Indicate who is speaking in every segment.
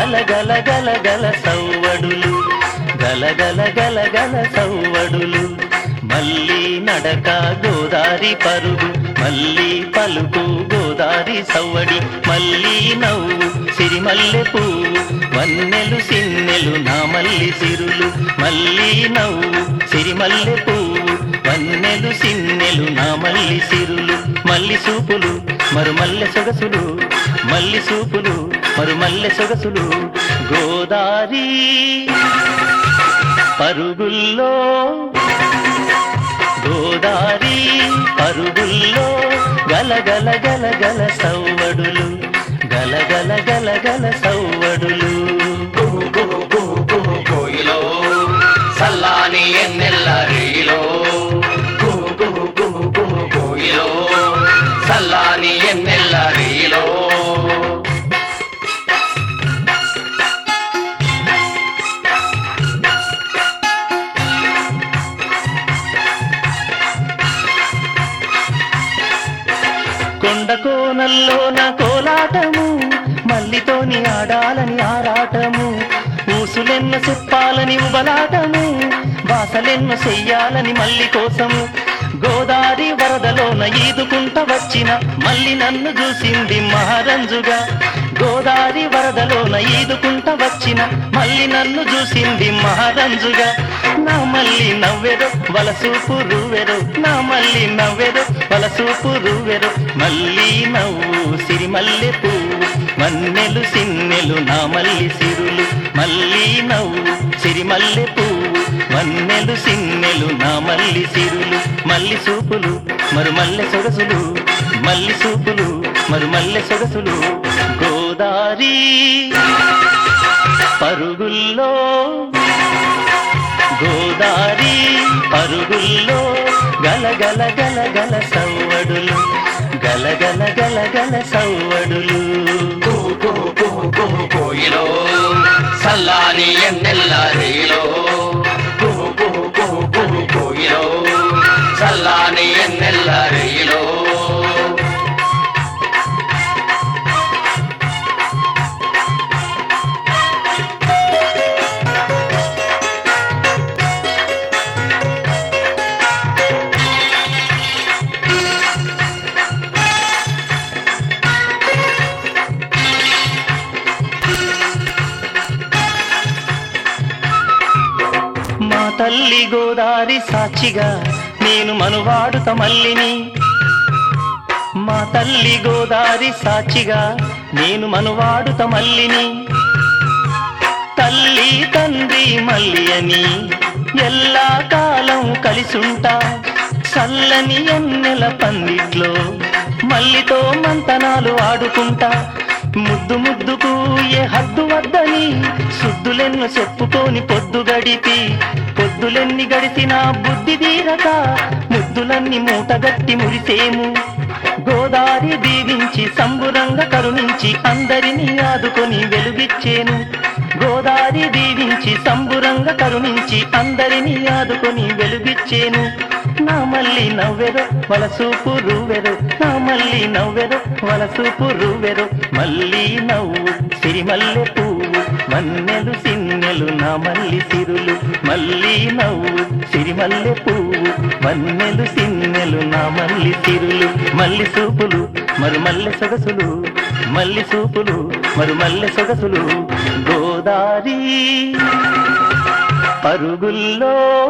Speaker 1: గల గల గల గల సవ్వడులు గల గల గల గల సవ్వడులు మళ్ళీ నడక గోదారి పరుగు మళ్ళీ పలుకు గోదారి సవ్వడి మళ్ళీ నవ్వు సిరిమల్లె పువ్వు వన్నెలు సిన్నెలు నా మల్లి సిరులు మళ్ళీ నవ్వు సిరిమల్లె పువ్వు వన్నెలు సిన్నెలు నా మల్లి సిరులు మల్లి సూపులు మరుమల్లె సొగసులు మల్లి సూపులు మరుమల్లె సొగసులు గోదారి పరుగుల్లో గోదారి పరుగుల్లో గల గల గల గల సవ్వడులు గల గల గల గల సవ్వడులు
Speaker 2: కుహు కుహు కుహు కుహు కోయిలో సల్లాని ఎన్నెల్ల రీలో కుహు కుహు కుహు కుహు కోయిలో సల్లాని ఎన్నెల్ల రీలో
Speaker 1: కొండ కోనల్లోన కోలాటము మల్లితోని ఆడాలని ఆరాటము ఊసులెన్నో చెప్పాలని ఉబలాటము బాసలెన్నో చెయ్యాలని మల్లి కోసము గోదారి వరదలోన ఈదుకుంట వచ్చిన మల్లి నన్ను చూసింది మహారంజుగా గోదారి వరదలోన ఈదుకుంట వచ్చిన మల్లి నన్ను చూసింది మహారంజుగా నా మల్లి నవ్వెరు వలసూపు రువెరు నా మల్లి నవ్వెరు వలసూపు రువెరు మల్లి నవ్వు సిరిమల్లె పువ్వు మన్నెలు సిన్నెలు నా మల్లి సిరులు మల్లి నవ్వు సిరిమల్లె పువ్వు మన్నెలు సిన్నెలు నా మల్లి సిరులు మల్లి సూపులు మరుమల్లె సొగసులు మల్లి సూపులు మరుమల్లె సొగసులు గోదారి పరుగుల్లో గోదారి పరుగుల్లో గల గల గల గల సవ్వడులు గల గల గల గల సవ్వడులు
Speaker 2: కుహు కుహు కుహు కుహు కోయిలో సల్లాని ఎన్నెల్ల రీలో కుహు కుహు కుహు కుహు కోయిలో సల్లాని ఎన్నెల్ల రీలో
Speaker 1: మా తల్లి గోదారి సాక్షిగా నేను మనువాడుత మల్లిని మా తల్లి గోదారి సాక్షిగా నేను మనువాడుత మల్లిని తల్లి తండ్రి మల్లి అని ఎల్లా కాలం కలిసుంటా చల్లని ఎన్నెల పందిట్లో మల్లితో మంతనాలు ఆడుకుంటా ముద్దు ముద్దుకు ఏ హద్దు వద్దని సుద్దులెన్ను చెప్పుకొని పొద్దు గడిపి పొద్దులెన్ని గడిచినా బుద్ధి తీరక ముద్దులన్నీ మూటగట్టి మురిసేము గోదారి దీవించి సంబురంగా కరుణించి అందరినీ ఆదుకొని వెలుగిచ్చేను గోదారి దీవించి సంబురంగా కరుణించి అందరినీ ఆదుకొని వెలుగిచ్చేను నా మల్లి నవ్వెరు వలసూపు రువెరు నా మల్లి నవ్వెరు వలసూపు రువెరు మల్లి నవ్వు సిరిమల్లె పువ్వు మన్నెలు సిన్నెలు నా మల్లి సిరులు మల్లి నవ్వు సిరిమల్లె పువ్వు మన్నెలు సిన్నెలు నా మల్లి సిరులు మల్లి సూపులు మరుమల్లె సొగసులు మల్లి సూపులు మరుమల్లె సొగసులు గోదారి పరుగుల్లో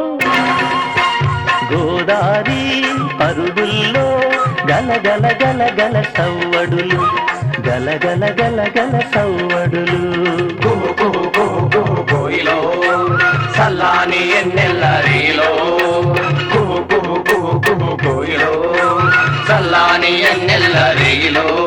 Speaker 1: గోదారి పరుగుల్లో గల గల గల గల సవ్వడులు గల గల గల గల సవ్వడులు
Speaker 2: కుహు కుహు కుహు కుహు కోయిలో సల్లాని ఎన్నెల్ల రీలో కుహు కుహు కుహు కుహు కోయిలో సల్లాని ఎన్నెల్ల రీలో